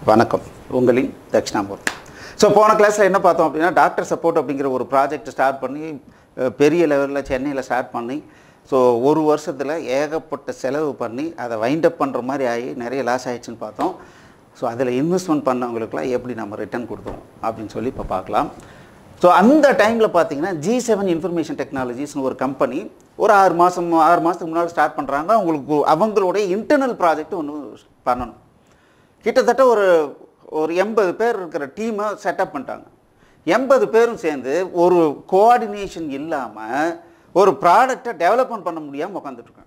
வணக்கம் உங்களின் தட்சிணாமூர்த்தி ஸோ போன கிளாஸில் என்ன பார்த்தோம் அப்படின்னா டாக்டர் சப்போர்ட் அப்படிங்கிற ஒரு ப்ராஜெக்ட் ஸ்டார்ட் பண்ணி அஹ், பெரிய லெவலில் சென்னையில் ஸ்டார்ட் பண்ணி ஸோ ஒரு வருஷத்தில் ஏகப்பட்ட செலவு பண்ணி அதை வைண்ட் அப் பண்ணுற மாதிரி ஆகி நிறைய லாஸ் ஆயிடுச்சுன்னு பார்த்தோம் ஸோ அதில் இன்வெஸ்ட்மெண்ட் பண்ணவங்களுக்குலாம் எப்படி நம்ம ரிட்டர்ன் கொடுத்தோம் அப்படின்னு சொல்லி இப்போ பார்க்கலாம் ஸோ அந்த டைமில் பார்த்தீங்கன்னா ஜி செவன் இன்ஃபர்மேஷன் டெக்னாலஜிஸ்னு ஒரு கம்பெனி ஒரு ஆறு மாதம் ஆறு மாதத்துக்கு முன்னாடி ஸ்டார்ட் பண்ணுறாங்க அவங்களுக்கு அவங்களுடைய இன்டர்னல் ப்ராஜெக்ட் ஒன்று பண்ணணும் கிட்டத்தட்ட ஒரு ஒரு எண்பது பேர் இருக்கிற டீமை செட்டப் பண்ணிட்டாங்க எண்பது பேரும் சேர்ந்து ஒரு கோஆர்டினேஷன் இல்லாமல் ஒரு ப்ராடக்டை டெவலப்மெண்ட் பண்ண முடியாமல் உட்காந்துட்ருக்காங்க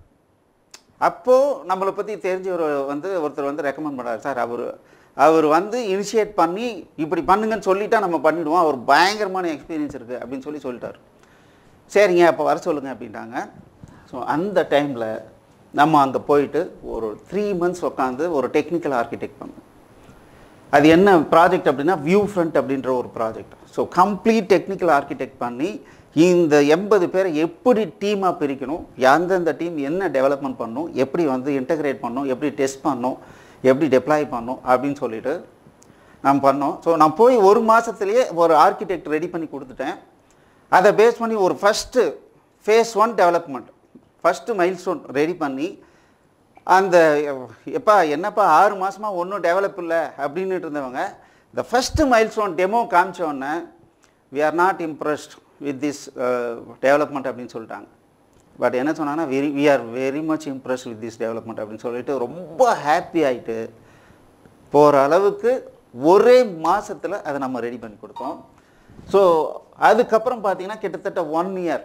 அப்போது நம்மளை பற்றி தெரிஞ்ச ஒரு வந்து ஒருத்தர் வந்து ரெக்கமெண்ட் பண்ணார் சார் அவர் அவர் வந்து இனிஷியேட் பண்ணி இப்படி பண்ணுங்கன்னு சொல்லிட்டா நம்ம பண்ணிடுவோம் அவர் பயங்கரமான எக்ஸ்பீரியன்ஸ் இருக்குது அப்படின்னு சொல்லி சொல்லிட்டார் சரிங்க அப்போ வர சொல்லுங்கள் அப்படின்ட்டாங்க ஸோ அந்த டைமில் நம்ம அங்கே போயிட்டு ஒரு த்ரீ மந்த்ஸ் உட்காந்து ஒரு டெக்னிக்கல் ஆர்கிடெக்ட் பண்ணோம் அது என்ன ப்ராஜெக்ட் அப்படின்னா வியூ ஃப்ரண்ட் அப்படின்ற ஒரு project so complete technical architect பண்ணி இந்த எண்பது பேரை எப்படி டீமாக பிரிக்கணும் எந்தெந்த டீம் என்ன டெவலப்மெண்ட் பண்ணணும் எப்படி வந்து இன்டகிரேட் பண்ணணும் எப்படி டெஸ்ட் பண்ணணும் எப்படி டெப்ளாய் பண்ணணும் அப்படின்னு சொல்லிட்டு நான் பண்ணோம் ஸோ நான் போய் ஒரு மாதத்துலேயே ஒரு ஆர்கிடெக்ட் ரெடி பண்ணி கொடுத்துட்டேன் அதை பேஸ் பண்ணி ஒரு first phase one development first milestone ready பண்ணி அந்த எப்பா என்னப்பா ஆறு மாதமாக ஒன்றும் டெவலப் இல்லை அப்படின்னுட்டு இருந்தவங்க இந்த ஃபஸ்ட்டு மைல் ஸ்டோன் டெமோ காமிச்சோடனே we are not impressed with this development அப்படின்னு சொல்லிட்டாங்க பட் என்ன சொன்னாங்கன்னா very we are very much impress with this development அப்படின்னு சொல்லிட்டு ரொம்ப ஹாப்பி ஆகிட்டு போகிற அளவுக்கு ஒரே மாதத்தில் அதை நம்ம ரெடி பண்ணி கொடுத்தோம் ஸோ அதுக்கப்புறம் பார்த்தீங்கன்னா கிட்டத்தட்ட ஒன் இயர்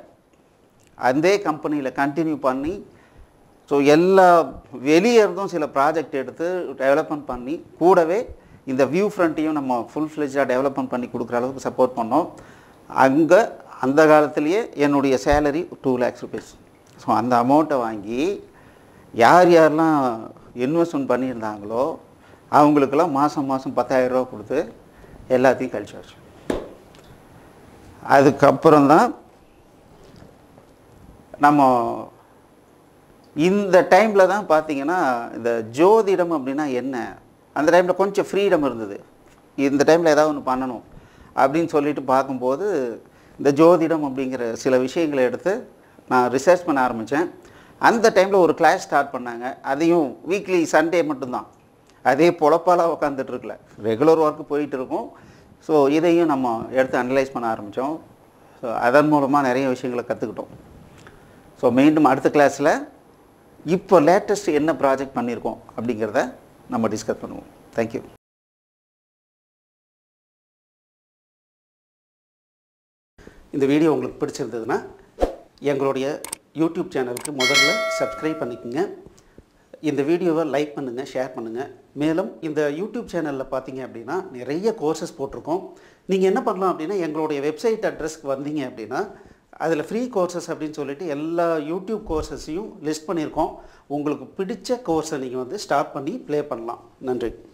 அதே கம்பெனியில் கண்டினியூ பண்ணி ஸோ எல்லா வெளியே இருந்தும் சில ப்ராஜெக்ட் எடுத்து டெவலப்மெண்ட் பண்ணி கூடவே இந்த வியூ ஃப்ரண்ட்டையும் நம்ம ஃபுல் ஃப்ளெஜாக டெவலப்மெண்ட் பண்ணி கொடுக்குற அளவுக்கு சப்போர்ட் பண்ணோம் அங்கே அந்த காலத்திலேயே என்னுடைய salary two lakhs rupees so அந்த அமௌண்ட்டை வாங்கி யார் யாரெல்லாம் இன்வெஸ்ட்மெண்ட் பண்ணியிருந்தாங்களோ அவங்களுக்கெல்லாம் மாதம் மாதம் பத்தாயிரரூபா கொடுத்து எல்லாத்தையும் கழிச்சாச்சு அதுக்கப்புறம் தான் நம்ம இந்த டைமில் தான் பார்த்தீங்கன்னா இந்த ஜோதிடம் அப்படின்னா என்ன அந்த டைமில் கொஞ்சம் ஃப்ரீடம் இருந்தது இந்த டைமில் ஏதாவது ஒன்று பண்ணணும் அப்படின்னு சொல்லிட்டு பார்க்கும்போது இந்த ஜோதிடம் அப்படிங்கிற சில விஷயங்களை எடுத்து நான் ரிசர்ச் பண்ண ஆரம்பித்தேன் அந்த டைமில் ஒரு கிளாஸ் ஸ்டார்ட் பண்ணாங்க அதையும் வீக்லி சண்டே மட்டும்தான் அதே பொழப்பாலாக உட்காந்துட்டு இருக்கல ரெகுலர் ஒர்க்கு போயிட்டு இருக்கும் ஸோ இதையும் நம்ம எடுத்து அனலைஸ் பண்ண ஆரம்பித்தோம் ஸோ அதன் மூலமாக நிறைய விஷயங்களை கற்றுக்கிட்டோம் ஸோ மீண்டும் அடுத்த கிளாஸில் இப்போ லேட்டஸ்ட் என்ன ப்ராஜெக்ட் பண்ணியிருக்கோம் அப்படிங்கிறத நம்ம டிஸ்கஸ் பண்ணுவோம் தேங்க்யூ இந்த வீடியோ உங்களுக்கு பிடிச்சிருந்ததுன்னா எங்களுடைய யூடியூப் சேனலுக்கு முதல்ல சப்ஸ்கிரைப் பண்ணிக்கோங்க இந்த வீடியோவை லைக் பண்ணுங்கள் ஷேர் பண்ணுங்கள் மேலும் இந்த யூடியூப் சேனலில் பார்த்தீங்க அப்படின்னா நிறைய கோர்சஸ் போட்டிருக்கோம் நீங்கள் என்ன பண்ணலாம் அப்படின்னா எங்களுடைய வெப்சைட் அட்ரஸ்க்கு வந்தீங்க அப்படின்னா அதில் ஃப்ரீ கோர்சஸ் அப்படின்னு சொல்லிட்டு எல்லா யூடியூப் கோர்சஸையும் லிஸ்ட் பண்ணியிருக்கோம் உங்களுக்கு பிடிச்ச கோர்ஸை நீங்கள் வந்து ஸ்டார்ட் பண்ணி ப்ளே பண்ணலாம் நன்றி